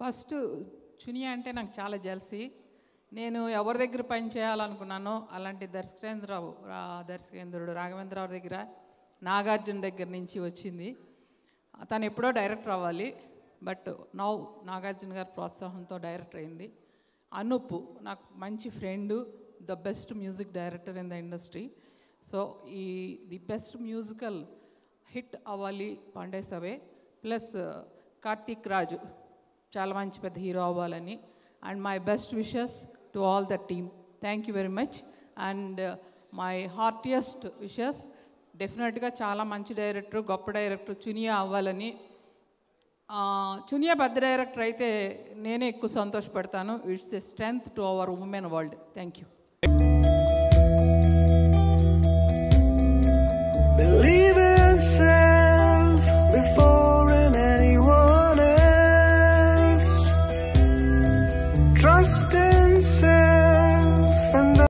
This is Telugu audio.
ఫస్ట్ చునియా అంటే నాకు చాలా జలసి నేను ఎవరి దగ్గర పని చేయాలనుకున్నానో అలాంటి దర్శకేంద్రరావు రా- దర్శకేంద్రుడు రాఘవేంద్రరావు దగ్గర నాగార్జున దగ్గర నుంచి వచ్చింది తను ఎప్పుడో డైరెక్టర్ అవ్వాలి బట్ నౌ నాగార్జున గారి ప్రోత్సాహంతో డైరెక్టర్ అయింది అనూప్ నాకు మంచి friend the best music director in the industry so ఈ ది బెస్ట్ మ్యూజికల్ హిట్ అవ్వాలి పాండే సవే ప్లస్ కార్తీక్ రాజు చాలా మంచి పెద్ద హీరో అవ్వాలని and my best wishes to all the team thank you very much and my heartiest wishes డెఫినెట్గా చాలా మంచి డైరెక్టర్ గొప్ప డైరెక్టర్ చునియా అవ్వాలని ఆ, చునియా పెద్ద డైరెక్టర్ అయితే నేనే ఎక్కువ సంతోషపడతాను it's a strength to our women world thank you Believe in self before in anyone else. Trust in